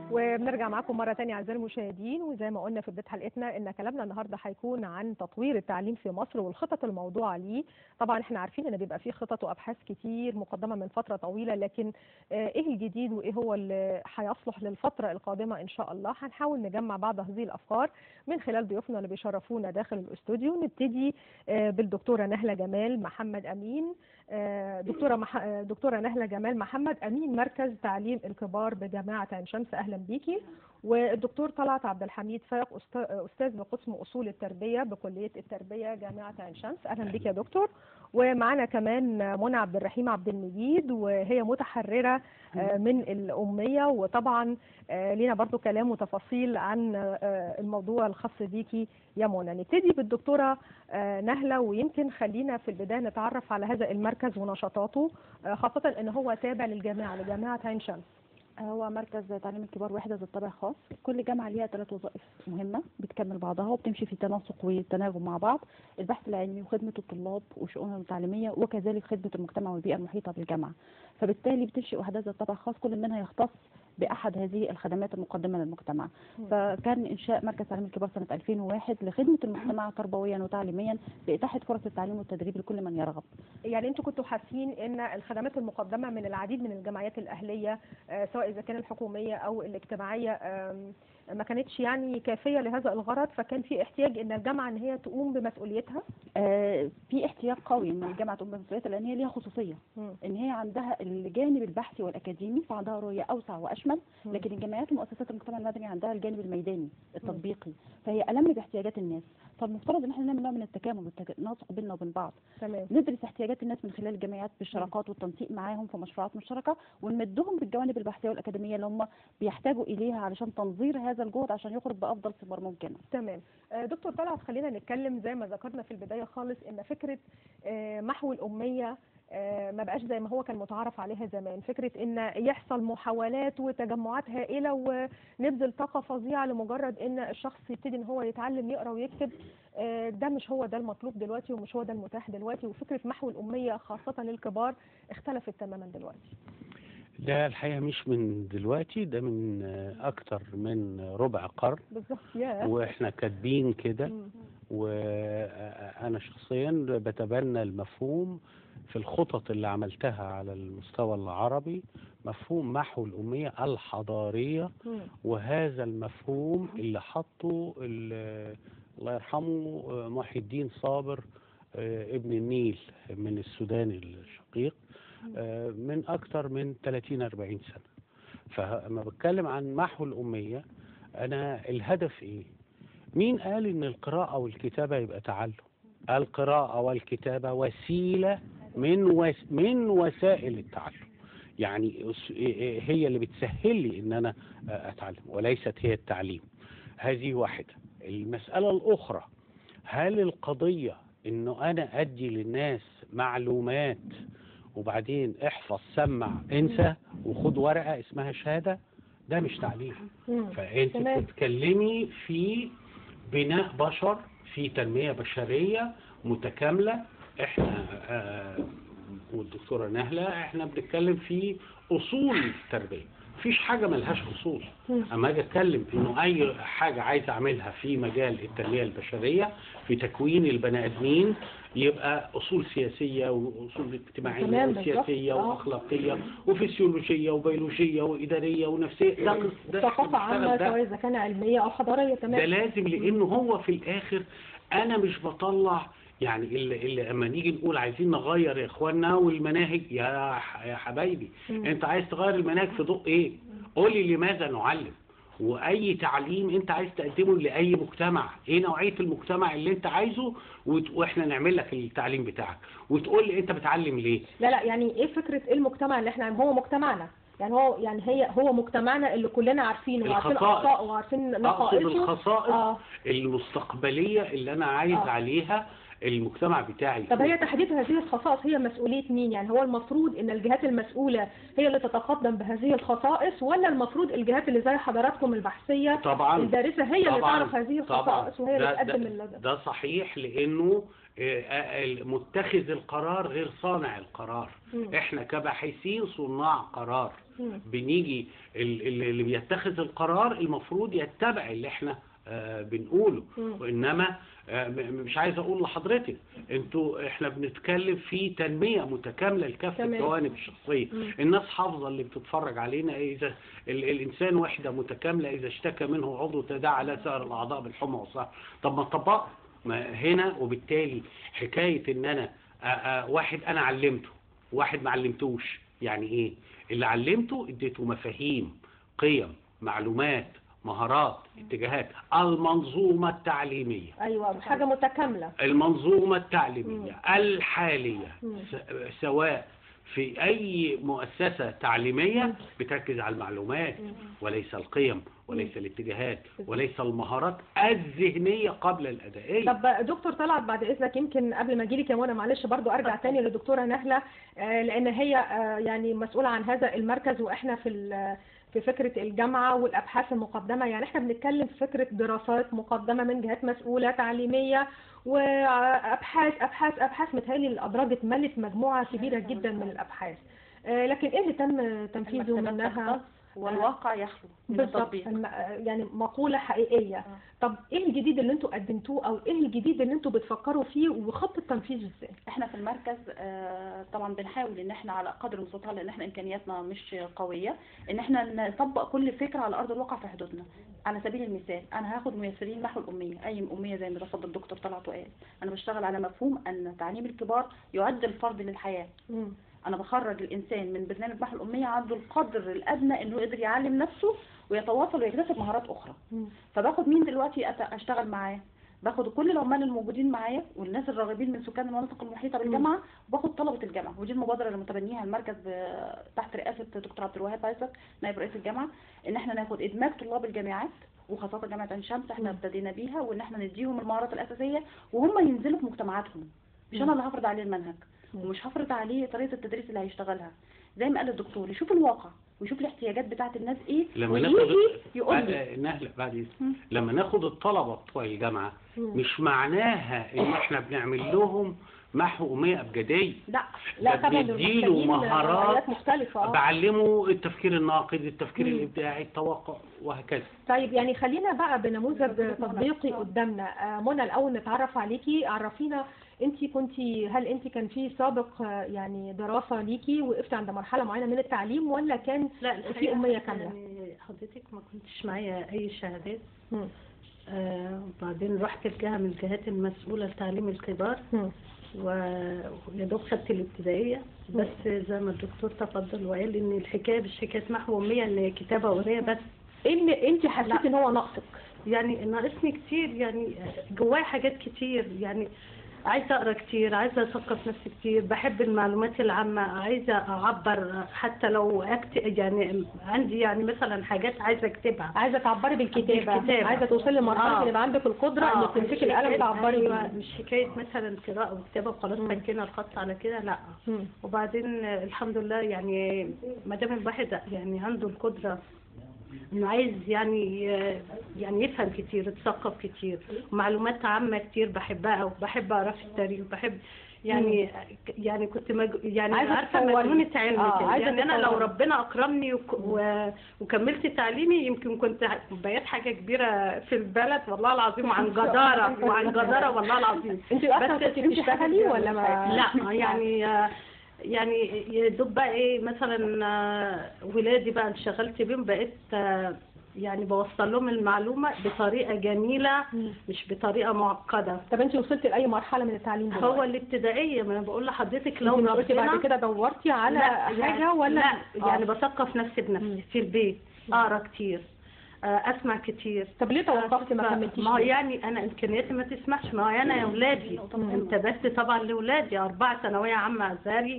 وبنرجع معاكم مرة تانية أعزائي المشاهدين وزي ما قلنا في بداية حلقتنا إن كلامنا النهاردة هيكون عن تطوير التعليم في مصر والخطط الموضوعة ليه طبعا احنا عارفين إن بيبقى فيه خطط وأبحاث كتير مقدمة من فترة طويلة لكن آه، إيه الجديد وإيه هو اللي هيصلح للفترة القادمة إن شاء الله هنحاول نجمع بعض هذه الأفكار من خلال ضيوفنا اللي بيشرفونا داخل الاستوديو نبتدي آه، بالدكتورة نهلة جمال محمد أمين آه، دكتورة مح... آه، دكتورة نهلة جمال محمد أمين مركز تعليم الكبار بجامعة عين شمس أهلا بيكي والدكتور طلعت عبد الحميد فاق أست- أستاذ بقسم أصول التربية بكلية التربية جامعة عين شمس أهلا بيك يا دكتور ومعنا كمان منى عبد الرحيم عبد المجيد وهي متحررة آه، من الأمية وطبعا آه، لينا برضو كلام وتفاصيل عن آه، الموضوع الخاص بيكي يا منى نبتدي بالدكتورة آه، نهلة ويمكن خلينا في البداية نتعرف على هذا المركز ونشاطاته آه، خاصة ان هو تابع للجامعة لجامعة عين شمس هو مركز تعليم الكبار وحدة ذات طابع خاص كل جامعة ليها ثلاث وظائف مهمة بتكمل بعضها وبتمشي في تناسق وتناغم مع بعض البحث العلمي وخدمة الطلاب وشؤونهم التعليمية وكذلك خدمة المجتمع والبيئة المحيطة بالجامعة فبالتالي بتنشئ وحدات ذات طابع خاص كل منها يختص بأحد هذه الخدمات المقدمة للمجتمع مم. فكان إنشاء مركز تعليم الكبار سنة 2001 لخدمة المجتمع تربويا وتعليميا بإتاحة فرص التعليم والتدريب لكل من يرغب يعني انتوا كنتوا حاسين ان الخدمات المقدمة من العديد من الجمعيات الأهلية آه، سواء إذا كان الحكومية أو الاجتماعية آم، ما كانتش يعني كافية لهذا الغرض فكان في احتياج ان الجامعة ان هي تقوم بمسؤوليتها آه، في احتياج قوي ان الجامعه تقوم بمسؤوليتها لان هي ليها خصوصيه مم. ان هي عندها الجانب البحثي والاكاديمي فعندها رؤيه اوسع واشمل مم. لكن الجمعيات ومؤسسات المجتمع المدني عندها الجانب الميداني التطبيقي فهي الم باحتياجات الناس فالمفترض ان احنا نعمل نوع من التكامل والتناسق بيننا وبين بعض تمام ندرس احتياجات الناس من خلال الجمعيات بالشراكات والتنسيق معاهم في مشروعات مشتركه ونمدهم بالجوانب البحثيه والاكاديميه اللي هم بيحتاجوا اليها علشان تنظير هذا الجهد عشان يخرج بافضل ثمار ممكنه تمام آه، دكتور طلعت خلينا نتكلم زي ما ذكرنا في البداية خالص ان فكرة آه، محو الأمية آه، ما بقاش زي ما هو كان متعارف عليها زمان فكرة ان يحصل محاولات وتجمعات هائلة ونبذل طاقة فظيعة لمجرد ان الشخص يبتدي ان هو يتعلم يقرأ ويكتب آه، ده مش هو ده المطلوب دلوقتي ومش هو ده المتاح دلوقتي وفكرة محو الأمية خاصة للكبار اختلفت تماما دلوقتي ده الحقيقة مش من دلوقتي ده من آه، أكتر من ربع قرن بالظبط يا وإحنا كاتبين كده مم. وأنا شخصيا بتبنى المفهوم في الخطط اللي عملتها على المستوى العربي مفهوم محو الأمية الحضارية مم. وهذا المفهوم اللي حطه ال- الله يرحمه آه، محي الدين صابر آه، ابن النيل من السودان الشقيق آه، من أكثر من 30 40 سنة فلما بتكلم عن محو الأمية أنا الهدف إيه؟ مين قال إن القراءة والكتابة يبقى تعلم؟ القراءة والكتابة وسيلة من وس من وسائل التعلم يعني أس- هي اللي بتسهل لي إن أنا أتعلم وليست هي التعليم هذه واحدة المسألة الأخرى هل القضية إنه أنا أدي للناس معلومات وبعدين احفظ سمع انسى وخد ورقة اسمها شهادة ده مش تعليم مم. فانت تمام. بتتكلمي في بناء بشر في تنمية بشرية متكاملة احنا آه والدكتورة نهلة احنا بنتكلم في اصول التربية مفيش حاجة ملهاش اصول مم. اما اجي اتكلم انه اي حاجة عايز اعملها في مجال التنمية البشرية في تكوين البني ادمين يبقى اصول سياسية واصول اجتماعية تمام، بالظبط. وسياسية آه. واخلاقية وفسيولوجية وبيولوجية وادارية ونفسية ده ده ثقافة عامة بنشتغل ده. سواء إذا كان علمية أو حضارية ده تمام لازم لانه هو في الاخر انا مش بطلع يعني اللي, اللي اما نيجي نقول عايزين نغير يا اخوانا والمناهج يا ح- يا حبايبي مم. انت عايز تغير المناهج في ضوء ايه قولي لماذا نعلم واي تعليم انت عايز تقدمه لاي مجتمع ايه نوعيه المجتمع اللي انت عايزه وت- واحنا نعمل لك التعليم بتاعك وتقول لي انت بتعلم ليه لا لا يعني ايه فكرة ايه المجتمع اللي احنا هو مجتمعنا يعني هو يعني هي هو مجتمعنا اللي كلنا عارفينه وعارفين الخصائص. اخطائه وعارفين اقصد نقائصه الخصائص اه المستقبليه اللي انا عايز آه. عليها المجتمع بتاعي طب هي تحديد هذه الخصائص هي مسؤولية مين؟ يعني هو المفروض ان الجهات المسؤولة هي اللي تتقدم بهذه الخصائص ولا المفروض الجهات اللي زي حضراتكم البحثية طبعا الدارسة هي اللي طبعاً، تعرف هذه طبعا الخصائص وهي اللي ده, تقدم ده, اللجنة ده صحيح لانه آه، آه، متخذ القرار غير صانع القرار مم. احنا كباحثين صناع قرار مم. بنيجي ال- ال- اللي بيتخذ القرار المفروض يتبع اللي احنا آه، بنقوله مم. وانما آه، م- مش عايز اقول لحضرتك انتوا احنا بنتكلم في تنميه متكامله لكافه تمام. الجوانب الشخصيه مم. الناس حافظه اللي بتتفرج علينا اذا ال- الانسان وحده متكامله اذا اشتكى منه عضو تداعى له سائر الاعضاء بالحمى والسهر طب ما نطبقه ما هنا وبالتالي حكايه ان انا آه، آه، واحد انا علمته واحد ما علمتوش يعني ايه اللي علمته اديته مفاهيم قيم معلومات مهارات اتجاهات المنظومه التعليميه ايوه حاجة متكاملة المنظومة التعليمية الحالية مم. س- سواء في أي مؤسسة تعليمية بتركز على المعلومات وليس القيم وليس الاتجاهات وليس المهارات الذهنية قبل الأدائية طب دكتور طلعت بعد اذنك يمكن قبل ما اجيلك يا منى معلش برضو ارجع تاني للدكتوره نهله آه، لان هي آه، يعني مسؤوله عن هذا المركز واحنا في ال- في فكره الجامعه والابحاث المقدمه يعني احنا بنتكلم في فكره دراسات مقدمه من جهات مسؤوله تعليميه وابحاث ابحاث ابحاث متهيألي الادراج اتملت مجموعه كبيره جدا من الابحاث آه، لكن ايه اللي تم تنفيذه المكتبات منها تختص والواقع يخلو من بالظبط التطبيق الم- يعني مقولة حقيقية طب ايه الجديد اللي انتوا قدمتوه او ايه الجديد اللي انتوا بتفكروا فيه وخط التنفيذ ازاي احنا في المركز آه، طبعا بنحاول ان احنا على قدر المستطاع لان احنا امكانياتنا مش قويه ان احنا نطبق كل فكره على ارض الواقع في حدودنا على سبيل المثال انا هاخد ميسرين نحو الاميه اي اميه زي ما رفض الدكتور طلعت وقال انا بشتغل على مفهوم ان تعليم الكبار يعد الفرد للحياه مم. انا بخرج الانسان من برنامج محو الاميه عنده القدر الادنى انه يقدر يعلم نفسه ويتواصل ويكتسب مهارات اخرى مم. فباخد مين دلوقتي أت- اشتغل معاه باخد كل العمال الموجودين معايا والناس الراغبين من سكان المناطق المحيطه بالجامعه وباخد طلبه الجامعه ودي المبادره اللي متبنيها المركز ب- تحت رئاسه دكتور عبد الوهاب عيسى نائب رئيس الجامعه ان احنا ناخد ادماج طلاب الجامعات وخاصه جامعه عين شمس احنا مم. ابتدينا بيها وان احنا نديهم المهارات الاساسيه وهم ينزلوا في مجتمعاتهم مش انا مم. اللي هفرض عليه المنهج مم. ومش هفرض عليه طريقه التدريس اللي هيشتغلها زي ما قال الدكتور يشوف الواقع ويشوف الاحتياجات بتاعه الناس ايه لما ناخد ويجي يقول لي آه، نهلة بعد إذنك. مم. لما ناخد الطلبة بتوع الجامعة مم. مش معناها ان احنا بنعمل لهم محو أمية أبجدية لا لا ده طبعا دول بيديله محتاجين مهارات مهارات مختلفة آه. بعلمه التفكير الناقد التفكير مم. الإبداعي التوقع وهكذا طيب يعني خلينا بقى بنموذج تطبيقي قدامنا آه، منى الاول نتعرف عليكي عرفينا انت كنتي هل انت كان في سابق آه، يعني دراسة ليكي وقفتي عند مرحلة معينة من التعليم ولا كان لا في الحقيقة أمية كاملة يعني حضرتك ما كنتش معايا أي شهادات مم. آه وبعدين رحت الجهة من الجهات المسؤولة لتعليم الكبار مم. ويا دوب خدت الابتدائية بس زي ما الدكتور تفضل وقال إن الحكاية مش حكاية محو أمية إن هي كتابة وقراية بس ايه اللي انت حسيتي لا. ان هو ناقصك يعني ناقصني كتير يعني جوايا حاجات كتير يعني عايزة أقرأ كتير عايزة أثقف نفسي كتير بحب المعلومات العامة عايزة أعبر حتى لو أكتب يعني عندي يعني مثلا حاجات عايزة أكتبها عايزة تعبري بالكتابة بالكتابة. عايزة توصلي لمرحلة آه. ان يبقى عندك القدرة آه، انك تمسكي مش القلم حكاية- تعبري أيوة، بيه مش حكاية مثلا قراءة وكتابة وخلاص مم. فكينا الخط على كده لا مم. وبعدين الحمد لله يعني ما دام الواحد يعني عنده القدرة انه عايز يعني يعني يفهم كتير يتثقف كتير ومعلومات عامة كتير بحبها وبحب اقرا في التاريخ بحب يعني يعني كنت مج... يعني عايزة عارفه تطوري. مجنونة علم آه، كده عايزة يعني انا لو تطوري. ربنا اكرمني وك... و... وكملت تعليمي يمكن كنت بقيت حاجه كبيره في البلد والله العظيم وعن جداره وعن جداره والله العظيم انت اصلا بس كنت مش بتشتغلي ولا ما لا يعني آه، يعني يا دوب بقى ايه مثلا آه، ولادي بقى انشغلت بيهم بقيت آه، يعني بوصل لهم المعلومة بطريقة جميلة مم. مش بطريقة معقدة طب انت وصلتي لاي مرحلة من التعليم دلوقتي؟ هو الابتدائية ما انا بقول لحضرتك لو لو قلتي بعد ربنا كده دورتي على لا حاجة يعني ولا لا آه. يعني بثقف نفسي مم. بنفسي في البيت اقرا كتير آه، اسمع كتير طب ليه توقفتي ما ف- كملتيش ما هو ليه؟ يعني انا امكانياتي ما تسمحش ما هو انا يا اولادي مم. انتبهت طبعا لاولادي اربعه ثانويه عامه ازهري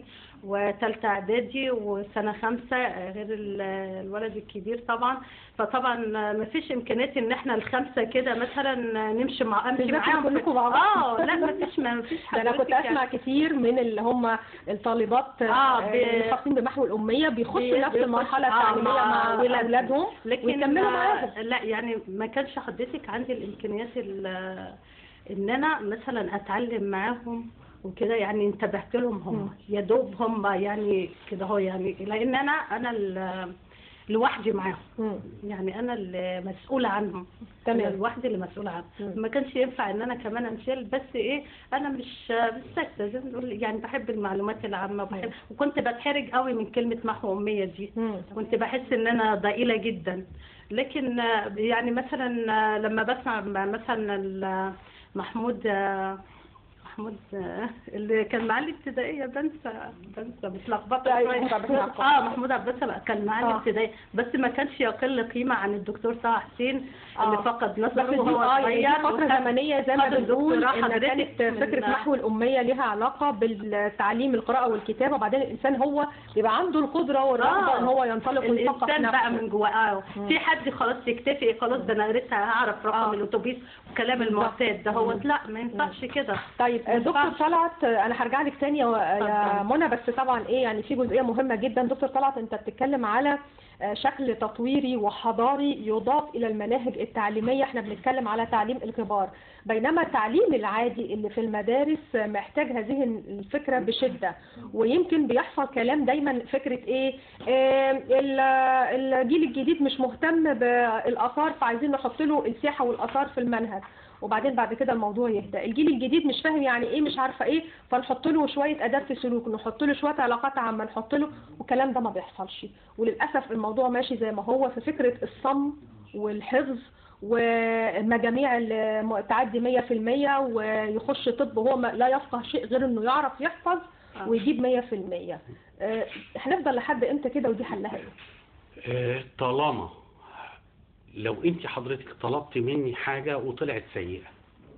وثالثه اعدادي وسنه خمسه آه، غير ال- الولد الكبير طبعا فطبعا ما فيش امكانيات ان احنا الخمسه كده مثلا نمشي مع امشي تذاكروا معاهم كلكم مع بعض. اه لا ما فيش ما فيش ده انا كنت حضرتك اسمع كتير من اللي هم الطالبات آه، آه، ب- اللي خاصين بمحو الاميه بيخشوا بي- نفس بيخش- المرحله آه، التعليميه مع مع ولادهم. اولادهم لكن ويكملوا آه، معاهم لا يعني ما كانش حضرتك عندي الامكانيات ال- ان انا مثلا اتعلم معاهم وكده يعني انتبهت لهم مم. هم يا دوب هم يعني كده هو يعني لان انا انا ال- لوحدي معاهم مم. يعني انا اللي مسؤوله عنهم تمام. انا لوحدي اللي مسؤوله عنهم مم. ما كانش ينفع ان انا كمان انشل بس ايه انا مش مش ساكته زي ما نقول يعني بحب المعلومات العامه وبحب وكنت بتحرج قوي من كلمه محو اميه دي مم. كنت بحس ان انا ضئيله جدا لكن آه، يعني مثلا آه، لما بسمع م- مثلا ال- محمود آه، محمود آه، اللي كان معاه الابتدائيه بنسى بنسى متلخبطه أيوة، شويه محمود عبد الحق. اه محمود عبد السلام كان معاه آه. الابتدائيه بس ما كانش يقل قيمه عن الدكتور طه حسين آه. اللي فقد بس نظره دي وهو اه يعني دي صغير فترة وخد- زمنية زي ما خد بنقول الدكتوراه ان حضرتك كانت من- فكرة محو الأمية ليها علاقة بالتعليم القراءة والكتابة وبعدين الإنسان هو يبقى عنده القدرة والرغبة آه. ان هو ينطلق ويثقف الانسان بقى نفسه من جواه اه مم. في حد خلاص يكتفي خلاص ده انا قريت هعرف رقم آه. الاتوبيس والكلام بالظبط. المعتاد ده هو مم. لا ما ينفعش كده طيب ما دكتور ينفعش. طلعت انا هرجع لك تاني يا يا اتفضل. منى بس طبعا ايه يعني في جزئيه مهمه جدا دكتور طلعت انت بتتكلم على آه، شكل تطويري وحضاري يضاف الى المناهج التعليميه احنا بنتكلم على تعليم الكبار بينما التعليم العادي اللي في المدارس آه، محتاج هذه الفكره بشده ويمكن بيحصل كلام دايما فكره ايه آه، ال- الجيل الجديد مش مهتم بالاثار فعايزين نحط له السياحه والاثار في المنهج وبعدين بعد كده الموضوع يهدى الجيل الجديد مش فاهم يعني ايه مش عارفه ايه فنحط له شويه اداب في سلوك نحط له شويه علاقات عامه نحط له والكلام ده ما بيحصلش وللاسف الموضوع ماشي زي ما هو في فكره الصم والحفظ والمجاميع اللي تعدي 100% ويخش طب وهو ما- لا يفقه شيء غير انه يعرف يحفظ آه. ويجيب 100% آه، هنفضل لحد امتى كده ودي حلها ايه؟ آه، طالما لو انت حضرتك طلبت مني حاجة وطلعت سيئة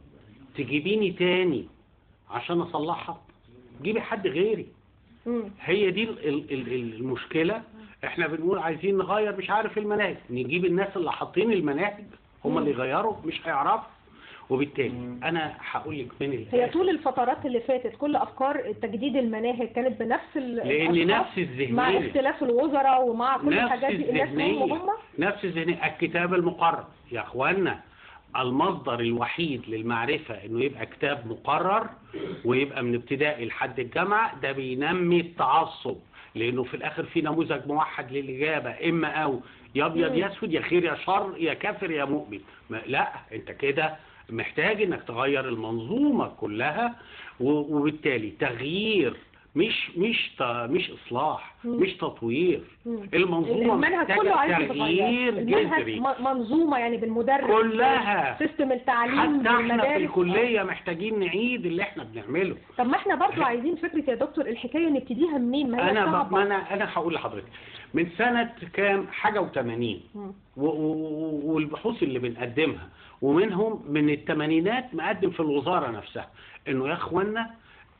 تجيبيني تاني عشان اصلحها جيبي حد غيري مم. هي دي ال- ال- ال- المشكلة احنا بنقول عايزين نغير مش عارف المناهج نجيب الناس اللي حاطين المناهج هم اللي يغيروا مش هيعرفوا وبالتالي انا هقول لك من هي الآخر. طول الفترات اللي فاتت كل افكار تجديد المناهج كانت بنفس ال- لان الأشخاص نفس مع الذهنية اختلاف الوزراء ومع كل نفس الحاجات دي الناس هم الذهنية هم نفس الذهنية الكتاب المقرر يا اخوانا المصدر الوحيد للمعرفة انه يبقى كتاب مقرر ويبقى من ابتدائي لحد الجامعة ده بينمي التعصب لانه في الاخر في نموذج موحد للاجابة اما او يا ابيض مم. يا اسود يا خير يا شر يا كافر يا مؤمن ما لا انت كده محتاج انك تغير المنظومة كلها و- وبالتالي تغيير مش مش ت- مش اصلاح مم. مش تطوير مم. المنظومة المنهج كله محتاجة عايز يتغير تغيير المنهج جذري م- منظومه يعني بالمدرس كلها. سيستم التعليم حتى احنا في بالمدارس الكلية محتاجين نعيد اللي احنا بنعمله طب ما احنا برضو عايزين فكره يا دكتور الحكايه نبتديها منين ما هي انا ب... صعبه ما انا انا هقول لحضرتك من سنة كام حاجة و80 مم. و... و... والبحوث اللي بنقدمها ومنهم من الثمانينات مقدم في الوزارة نفسها انه يا اخوانا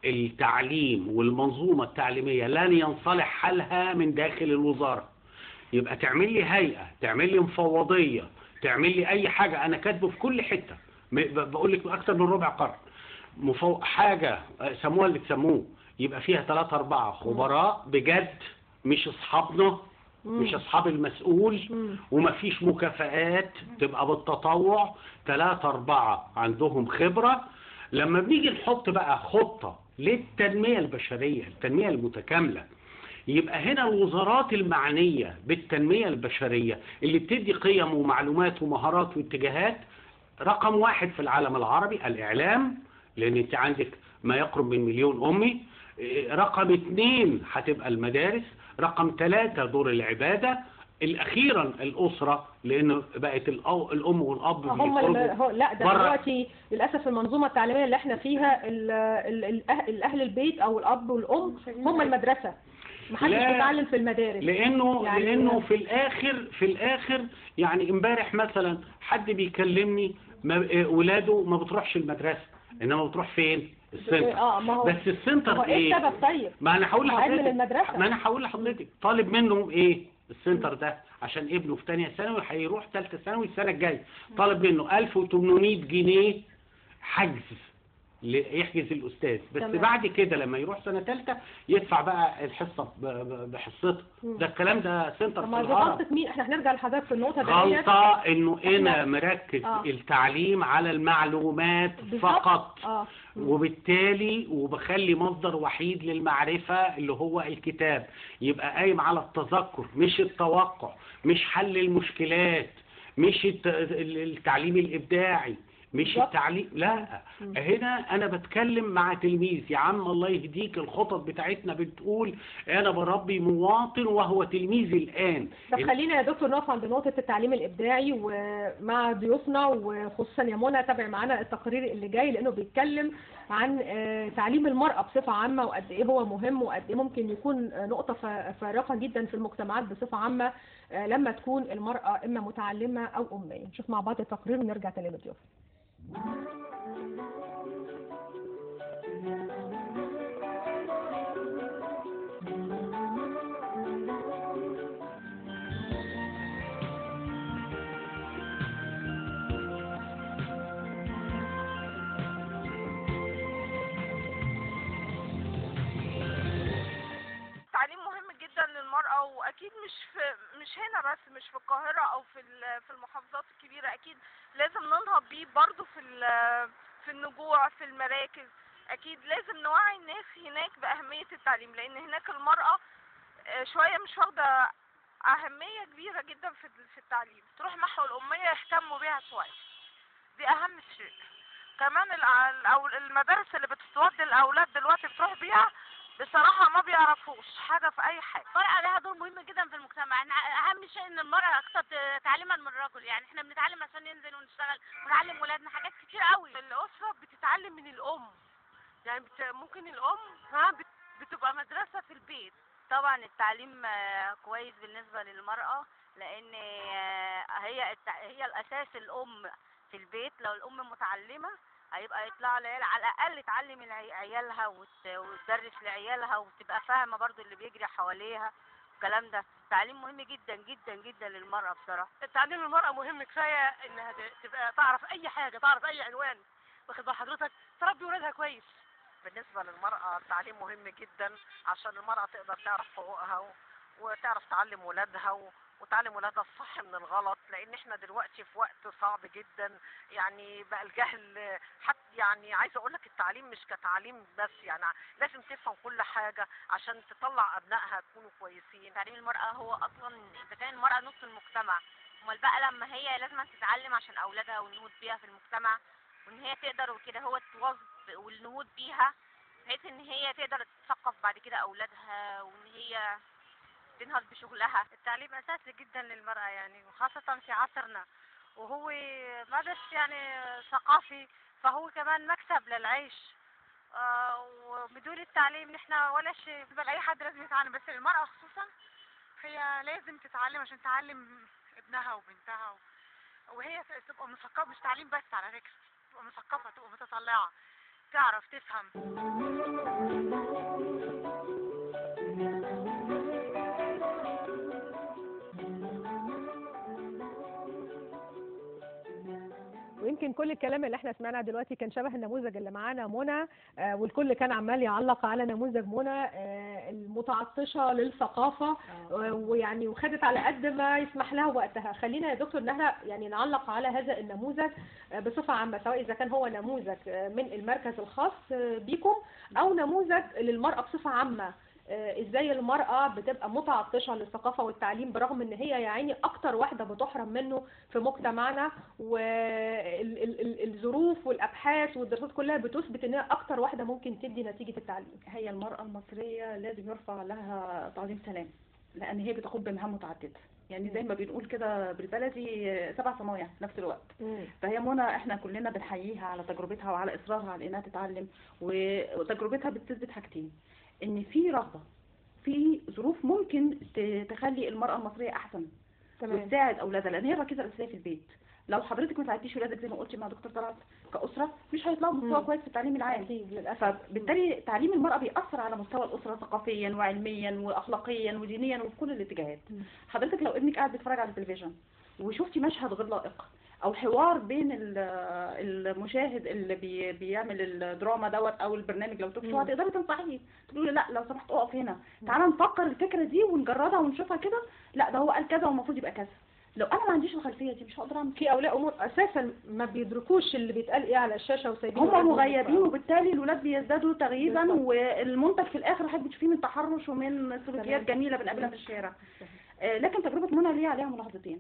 التعليم والمنظومة التعليمية لن ينصلح حالها من داخل الوزارة يبقى تعمل لي هيئة تعمل لي مفوضية تعمل لي اي حاجة انا كاتبه في كل حتة م- ب- بقول لك اكتر من ربع قرن مفو... حاجة آه، سموها اللي تسموه يبقى فيها ثلاثة أربعة خبراء بجد مش أصحابنا مم. مش أصحاب المسؤول مم. ومفيش مكافآت تبقى بالتطوع ثلاثة أربعة عندهم خبرة لما بنيجي نحط بقى خطة للتنمية البشرية التنمية المتكاملة يبقى هنا الوزارات المعنية بالتنمية البشرية اللي بتدي قيم ومعلومات ومهارات واتجاهات رقم واحد في العالم العربي الإعلام لأن أنت عندك ما يقرب من مليون أمي إيه، رقم اثنين هتبقى المدارس رقم ثلاثة دور العبادة الأخيرا الأسرة لأن بقت الأو- الأم والأب هم اللي بيخرجوا هو لا ده برا. دلوقتي للاسف المنظومه التعليميه اللي احنا فيها ال- ال- الأه- الاهل البيت او الاب والام هم المدرسه محدش لا. بيتعلم في المدارس لانه يعني- لانه في الاخر في الاخر يعني امبارح مثلا حد بيكلمني ما- آه، ولاده ما بتروحش المدرسه انما بتروح فين السنتر اه ما هو بس هو السنتر ايه ايه السبب طيب؟ ما انا هقول هو قاعد من لحضرتك المدرسة. ما انا هقول لحضرتك طالب منهم ايه السنتر ده عشان ابنه في ثانيه ثانوي هيروح ثالثه ثانوي السنه الجايه طالب منه 1800 جنيه حجز ل- يحجز الاستاذ بس تمام. بعد كده لما يروح سنه ثالثه يدفع بقى الحصه ب- ب- بحصتها مم. ده الكلام ده سنتر طب في ما دي الهرم غلطة مين؟ احنا هنرجع لحضرتك في النقطة دي غلطة انه انا إحنا- مركز آه. التعليم على المعلومات بالظبط. فقط اه وبالتالي وبخلي مصدر وحيد للمعرفة اللي هو الكتاب يبقى قايم على التذكر مش التوقع مش حل المشكلات مش الت- التعليم الإبداعي مش بالظبط. التعليم لا هنا انا بتكلم مع تلميذ يا عم الله يهديك الخطط بتاعتنا بتقول انا بربي مواطن وهو تلميذ الان طب خلينا يا دكتور نقف عند نقطة التعليم الإبداعي ومع ضيوفنا وخصوصا يا منى تابع معانا التقرير اللي جاي لأنه بيتكلم عن آه، تعليم المرأة بصفة عامة وقد إيه هو مهم وقد إيه ممكن يكون آه، نقطة فا- فارقة جدا في المجتمعات بصفة عامة آه، لما تكون المرأة إما متعلمة أو أمية نشوف مع بعض التقرير ونرجع تاني للضيوف التعليم مهم جدا للمرأة وأكيد مش في مش هنا بس مش في القاهرة أو في ال- في المحافظات الكبيرة أكيد لازم ننهض بيه برضه في ال- في النجوع في المراكز أكيد لازم نوعي الناس هناك بأهمية التعليم لأن هناك المرأة آه، شوية مش واخدة أهمية كبيرة جدا في في التعليم تروح محو الأمية يهتموا بيها شوية دي أهم شيء كمان الع- الأو- المدارس اللي بتودي الأولاد دلوقتي بتروح بيها بصراحة ما بيعرفوش حاجة في أي حاجة المرأة عليها دور مهم جدا في المجتمع إن أهم شيء إن المرأة أكثر تعليما من الرجل يعني إحنا بنتعلم عشان ننزل ونشتغل ونعلم ولادنا حاجات كتير قوي الأسرة بتتعلم من الأم يعني بت... ممكن الأم ها بت... بتبقى مدرسة في البيت طبعا التعليم آه، كويس بالنسبة للمرأة لأن آه، هي التع... هي الأساس الأم في البيت لو الأم متعلمة هيبقى يطلع العيال على الأقل تعلم العي- عيالها وت... وتدرس لعيالها وتبقى فاهمة برضو اللي بيجري حواليها الكلام ده التعليم مهم جدا جدا جدا للمرأة بصراحة تعليم المرأة مهم كفاية إنها ت- تبقى تعرف أي حاجة تعرف أي عنوان واخد بال حضرتك تربي ولادها كويس بالنسبة للمرأة التعليم مهم جدا عشان المرأة تقدر تعرف حقوقها و- وتعرف تعلم ولادها و- وتعلم ولادها الصح من الغلط لان احنا دلوقتي في وقت صعب جدا يعني بقى الجهل حتى يعني عايزه اقول لك التعليم مش كتعليم بس يعني لازم تفهم كل حاجه عشان تطلع ابنائها يكونوا كويسين تعليم المرأة هو أصلا إذا كان المرأة نص المجتمع أمال بقى لما هي لازم تتعلم عشان أولادها والنهوض بيها في المجتمع وإن هي تقدر وكده هو تواظب والنهوض بيها بحيث إن هي تقدر تثقف بعد كده أولادها وإن هي تنهض بشغلها التعليم اساسي جدا للمراه يعني وخاصه في عصرنا وهو ما بس يعني ثقافي فهو كمان مكسب للعيش آه وبدون التعليم نحن ولا شيء بل اي حد لازم يتعلم بس المراه خصوصا هي لازم تتعلم عشان تعلم ابنها وبنتها و... وهي تبقى مثقفه مش تعليم بس على فكره تبقى مثقفه تبقى متطلعه تعرف تفهم ويمكن كل الكلام اللي احنا سمعناه دلوقتي كان شبه النموذج اللي معانا منى آه، والكل كان عمال يعلق على نموذج منى آه، المتعطشه للثقافه آه، ويعني وخدت على قد ما يسمح لها وقتها خلينا يا دكتور ان احنا يعني نعلق على هذا النموذج آه، بصفه عامه سواء اذا كان هو نموذج آه، من المركز الخاص آه، بيكم او نموذج للمراه بصفه عامه آه، ازاي المرأة بتبقى متعطشة للثقافة والتعليم برغم ان هي يا عيني اكتر واحدة بتحرم منه في مجتمعنا والظروف والابحاث والدراسات كلها بتثبت ان هي اكتر واحدة ممكن تدي نتيجة التعليم هي المرأة المصرية لازم يرفع لها تعظيم سلام لأن هي بتقوم بمهام متعددة يعني زي ما بنقول كده بالبلدي سبع صنايع في نفس الوقت فهي منى احنا كلنا بنحييها على تجربتها وعلى اصرارها على انها تتعلم و- وتجربتها بتثبت حاجتين ان في رغبه في ظروف ممكن ت- تخلي المراه المصريه احسن تمام وتساعد اولادها لان هي الركيزه الاساسيه في البيت لو حضرتك ما ساعدتيش ولادك زي ما قلتي مع دكتور طلعت كاسره مش هيطلعوا مستوى مم. كويس في التعليم العام اكيد للاسف فبالتالي تعليم المرأة بيأثر على مستوى الأسرة ثقافيا وعلميا وأخلاقيا ودينيا وفي كل الاتجاهات مم. حضرتك لو ابنك قاعد بيتفرج على التلفزيون وشفتي مشهد غير لائق أو حوار بين ال- المشاهد اللي بي بيعمل الدراما دوت أو البرنامج لو توك شو مم. هتقدري تنصحيه تقولي له لا لو سمحت اقف هنا تعالى نفكر الفكرة دي ونجربها ونشوفها كده لا ده هو قال كذا والمفروض يبقى كذا لو أنا ما عنديش الخلفية دي مش هقدر أعمل في اولياء امور اساسا ما بيدركوش اللي بيتقال ايه على الشاشه وسايبين هم ولادهم مغيبين يتفرجوا. وبالتالي الولاد بيزدادوا تغييبا بالظبط. والمنتج في الاخر حضرتك بتشوفيه من تحرش ومن سلوكيات تمام. جميله بنقابلها في الشارع آه، لكن تجربه منى ليها عليها ملاحظتين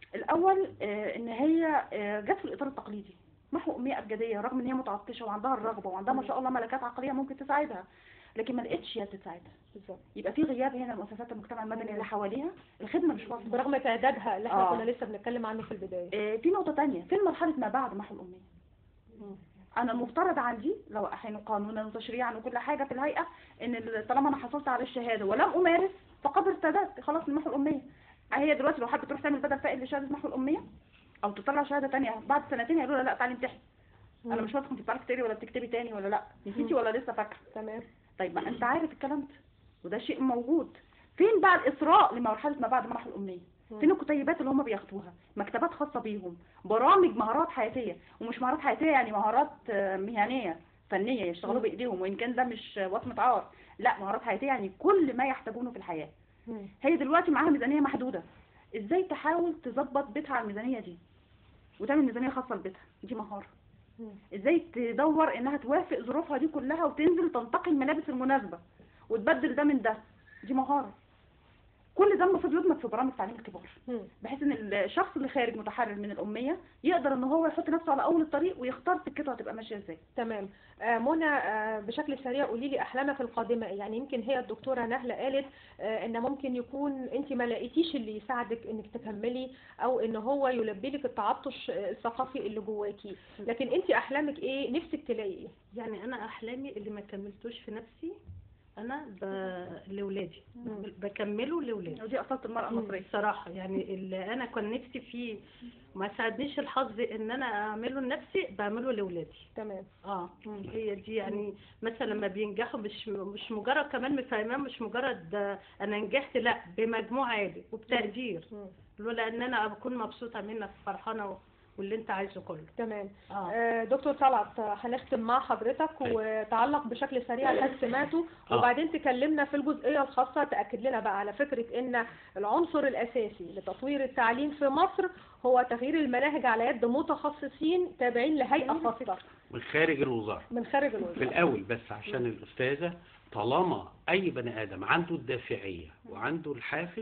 الاول آه، ان هي آه، جت في الاطار التقليدي محو اميه ابجديه رغم ان هي متعطشه وعندها الرغبه وعندها ما شاء الله ملكات عقليه ممكن تساعدها لكن ما لقتش هي تساعدها بالظبط يبقى في غياب هنا لمؤسسات المجتمع المدني اللي حواليها الخدمه مش واصله برغم تعدادها اللي احنا آه. كنا لسه بنتكلم عنه في البدايه آه، في نقطه تانية في مرحله ما بعد محو الاميه مم. انا المفترض عندي لو احيانا قانونا وتشريعا وكل حاجه في الهيئه ان ال- طالما انا حصلت على الشهاده ولم امارس فقد ارتدت خلاص من محو الاميه هي دلوقتي لو حابه تروح تعمل بدل فائد لشهاده محو الاميه او تطلع شهاده تانية بعد سنتين هيقولوا لها لا تعالي امتحني انا مم. مش واثقه انت بتعرفي تقري ولا بتكتبي تاني ولا لا نسيتي ولا لسه فاكره تمام طيب ما انت عارف الكلام ده وده شيء موجود فين بقى الاسراء لمرحله ما بعد محو الاميه مم. فين الكتيبات اللي هم بياخدوها مكتبات خاصة بيهم برامج مهارات حياتية ومش مهارات حياتية يعني مهارات آه، مهنية فنية يشتغلوا مم. بإيديهم وإن كان ده مش وصمة عار لا مهارات حياتية يعني كل ما يحتاجونه في الحياة مم. هي دلوقتي معاها ميزانية محدودة ازاي تحاول تظبط بيتها على الميزانية دي وتعمل ميزانية خاصة لبيتها دي مهارة مم. ازاي تدور انها توافق ظروفها دي كلها وتنزل تنتقي الملابس المناسبة وتبدل ده من ده دي مهارة كل ده المفروض يدمج في برامج تعليم الكبار مم. بحيث ان الشخص اللي خارج متحرر من الاميه يقدر ان هو يحط نفسه على اول الطريق ويختار سكته هتبقى ماشيه ازاي تمام آه، منى آه، بشكل سريع قولي لي احلامك القادمه إيه؟ يعني يمكن هي الدكتوره نهله قالت آه، ان ممكن يكون انت ما لقيتيش اللي يساعدك انك تكملي او ان هو يلبي لك التعطش آه، الثقافي اللي جواكي لكن انت احلامك ايه نفسك تلاقي ايه يعني انا احلامي اللي ما كملتوش في نفسي انا ب... لاولادي مم. بكمله لاولادي ودي اصاله المراه المصريه بصراحة يعني اللي أنا كان نفسي فيه ما ساعدنيش الحظ إن أنا أعمله لنفسي بعمله لأولادي تمام اه هي دي يعني مثلا لما بينجحوا مش مش مجرد كمان مفهمة مش مجرد آه، أنا نجحت لا بمجموع عالي وبتقدير مم. لولا إن أنا أكون مبسوطة منك فرحانة واللي أنت عايزه كله تمام اه آه، دكتور طلعت آه، هنختم مع حضرتك وتعلق بشكل سريع الناس سمعته آه. وبعدين تكلمنا في الجزئيه الخاصه تاكد لنا بقى على فكره ان العنصر الاساسي لتطوير التعليم في مصر هو تغيير المناهج على يد متخصصين تابعين لهيئه خاصه من خارج الوزارة من خارج في الوزاره الأول بس عشان الأستاذة طالما أي بني آدم عنده الدافعية وعنده الحافز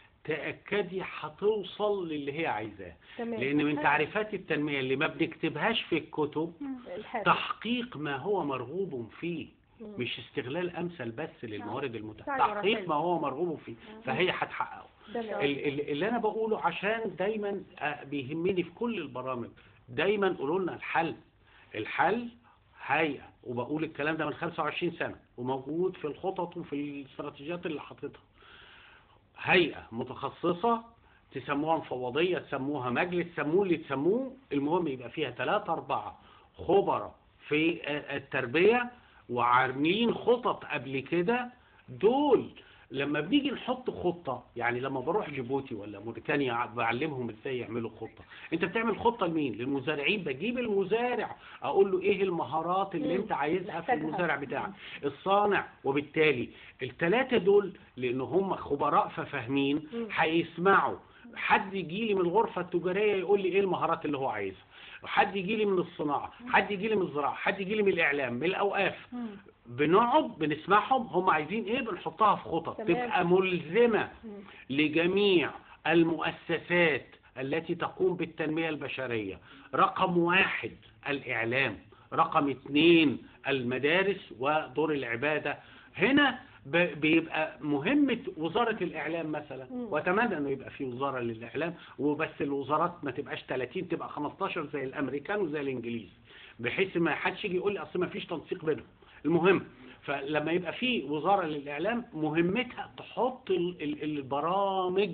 تأكدي هتوصل للي هي عايزاه تمام لأن من تعريفات التنمية اللي ما بنكتبهاش في الكتب الحافز تحقيق ما هو مرغوب فيه مم. مش استغلال أمثل بس للموارد المتاحة سعي تحقيق ورفاهية. ما هو مرغوب فيه فهي هتحققه تمام ال- ال- اللي انا بقوله عشان دايما آه، بيهمني في كل البرامج دايما قولوا لنا الحل الحل هيئه وبقول الكلام ده من 25 سنه وموجود في الخطط وفي الاستراتيجيات اللي حاططها هيئه متخصصه تسموها مفوضيه تسموها مجلس سموه اللي تسموه المهم يبقى فيها ثلاثة أربعة خبراء في آه، التربية وعاملين خطط قبل كده دول لما بنيجي نحط خطة يعني لما بروح جيبوتي ولا موريتانيا بعلمهم ازاي يعملوا خطة انت بتعمل خطة لمين للمزارعين بجيب المزارع اقول له ايه المهارات اللي مم. انت عايزها في محتاجها. المزارع بتاعك الصانع وبالتالي الثلاثة دول لان هم خبراء ففاهمين مم. هيسمعوا حد يجي لي من الغرفة التجارية يقول لي ايه المهارات اللي هو عايزها حد يجي لي من الصناعة حد يجي لي من الزراعة حد يجي لي من الإعلام من الأوقاف بنقعد بنسمعهم هم عايزين ايه بنحطها في خطط تمام. تبقى ملزمة مم. لجميع المؤسسات التي تقوم بالتنمية البشرية رقم واحد الإعلام رقم اثنين المدارس ودور العبادة هنا ب- بيبقى مهمة وزارة الإعلام مثلا مم. وأتمنى أنه يبقى في وزارة للإعلام وبس الوزارات ما تبقاش 30 تبقى 15 زي الأمريكان وزي الإنجليز بحيث ما حدش يجي يقول لي أصل ما فيش تنسيق بينهم المهم فلما يبقى في وزارة للإعلام مهمتها تحط ال- ال- البرامج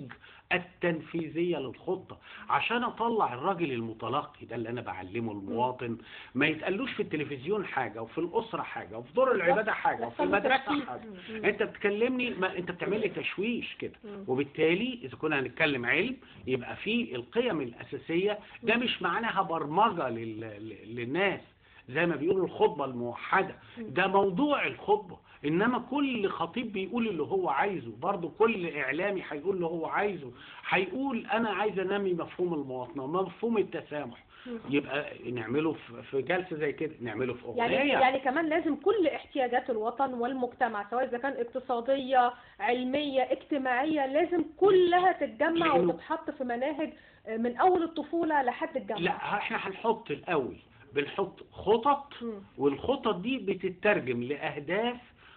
التنفيذية للخطة عشان اطلع الراجل المتلقي ده اللي انا بعلمه المواطن ما يتقالوش في التلفزيون حاجة وفي الاسرة حاجة وفي دور العبادة حاجة وفي المدرسة حاجة انت بتكلمني ما انت بتعمل لي تشويش كده وبالتالي اذا كنا هنتكلم علم يبقى في القيم الاساسيه ده مش معناها برمجه لل... لل- للناس زي ما بيقولوا الخطبه الموحده ده موضوع الخطبه انما كل خطيب بيقول اللي هو عايزه برضه كل اعلامي هيقول اللي هو عايزه هيقول انا عايز انمي مفهوم المواطنه مفهوم التسامح يبقى نعمله في- في جلسه زي كده نعمله في اغنيه يعني يعني كمان لازم كل احتياجات الوطن والمجتمع سواء اذا كان اقتصاديه علميه اجتماعيه لازم كلها تتجمع لأنه- وتتحط في مناهج آه، من اول الطفوله لحد الجامعه لا احنا هنحط الاول بنحط خطط مم. والخطط دي بتترجم لاهداف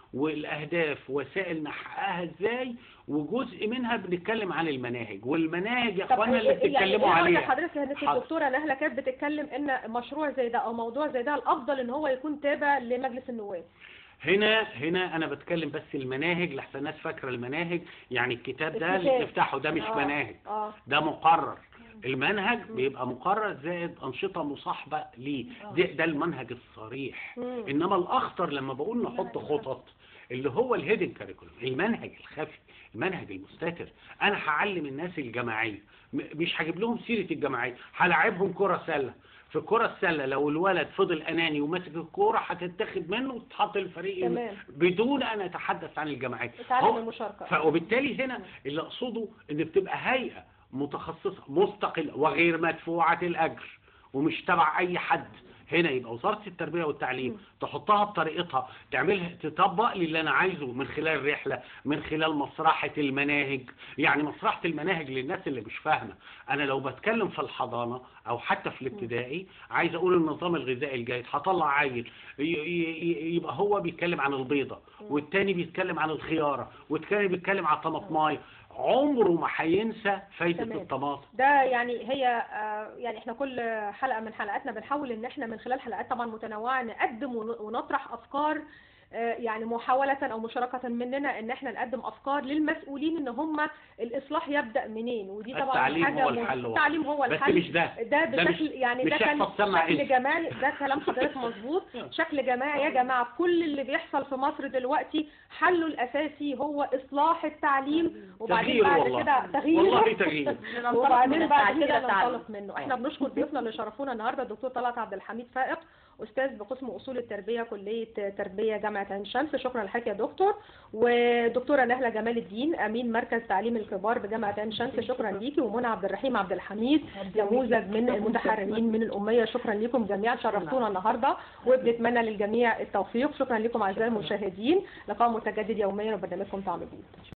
والاهداف وسائل نحققها ازاي وجزء منها بنتكلم عن المناهج والمناهج يا طب اخوانا اللي يعني بتتكلموا ايه رأي عليها حضرتك يا هندسة حاضر. الدكتوره نهله كانت بتتكلم ان مشروع زي ده او موضوع زي ده الافضل ان هو يكون تابع لمجلس النواب هنا هنا انا بتكلم بس المناهج لحسن الناس فاكره المناهج يعني الكتاب ده اللي الكتاب. بتفتحه ده مش آه. مناهج اه ده مقرر المنهج بيبقى مقرر زائد أنشطة مصاحبة ليه ده, ده المنهج الصريح مم. إنما الأخطر لما بقول نحط خطط اللي هو الهيدن كاريكولم المنهج الخفي المنهج المستتر أنا هعلم الناس الجماعية م- مش هجيب لهم سيرة الجماعية هلاعبهم كرة سلة في كرة السلة لو الولد فضل أناني وماسك الكورة هتتاخد منه وتتحط الفريق تمام. بدون أن أتحدث عن الجماعية اتعلم هو- المشاركه ف- وبالتالي هنا اللي اقصده ان بتبقى هيئه متخصصه مستقله وغير مدفوعه الاجر ومش تبع اي حد هنا يبقى وزاره التربيه والتعليم تحطها بطريقتها تعملها تطبق لي اللي انا عايزه من خلال الرحله من خلال مسرحه المناهج يعني مسرحه المناهج للناس اللي مش فاهمه انا لو بتكلم في الحضانه او حتى في الابتدائي عايز اقول النظام الغذائي الجيد هطلع عيل ي- ي- ي- يبقى هو بيتكلم عن البيضه والتاني بيتكلم عن الخياره والتاني بيتكلم عن الطماطمايه عمره ما هينسى فايده تمام. الطماطم ده يعني هي آه، يعني احنا كل حلقة من حلقاتنا بنحاول ان احنا من خلال حلقات طبعا متنوعة نقدم ون- ونطرح افكار آه، يعني محاولة او مشاركة مننا ان احنا نقدم افكار للمسؤولين ان هم الاصلاح يبدأ منين ودي طبعا التعليم حاجة هو مهمة. الحل والله. التعليم هو بس الحل مش ده ده ده مش- بشكل يعني مش ده كان يحفظ سمع شكل اسم. جماعي ده كلام حضرتك مظبوط شكل جماعي يا جماعه كل اللي بيحصل في مصر دلوقتي حله الاساسي هو اصلاح التعليم وبعدين تغيير بعد والله. كده تغيير والله تغيير وبعدين بعد كده التعليم. ننطلق منه احنا بنشكر ضيوفنا اللي شرفونا النهارده الدكتور طلعت عبد الحميد فائق استاذ بقسم اصول التربيه كليه تربيه جامعه عين شمس شكرا لحضرتك يا دكتور ودكتوره نهله جمال الدين امين مركز تعليم الكبار بجامعه عين شمس شكرا ليكي ومنى عبد الرحيم عبد الحميد نموذج من المتحررين من الاميه شكرا لكم جميعا شرفتونا النهارده وبنتمنى للجميع التوفيق شكرا لكم اعزائي المشاهدين لقاء متجدد يوميا وبرنامجكم طعم جديد